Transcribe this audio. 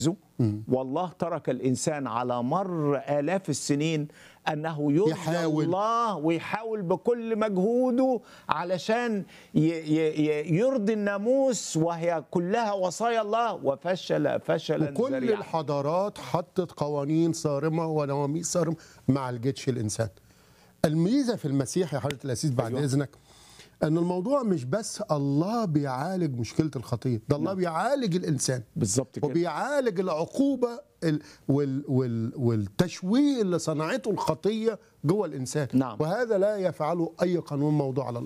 والله ترك الانسان على مر الاف السنين انه يرضي يحاول. الله ويحاول بكل مجهوده علشان ي- ي- ي- يرضي الناموس وهي كلها وصايا الله وفشل فشلا وكل ذريعا الحضارات حطت قوانين صارمه ونواميس صارمه ما عالجتش الانسان. الميزه في المسيح يا حضره الاسيس بعد أيوة. اذنك ان الموضوع مش بس الله بيعالج مشكله الخطيه، ده الله بيعالج الانسان بالظبط كده وبيعالج العقوبه ال- وال وال والتشويه اللي صنعته الخطيه جوه الانسان نعم. وهذا لا يفعله اي قانون موضوع على الارض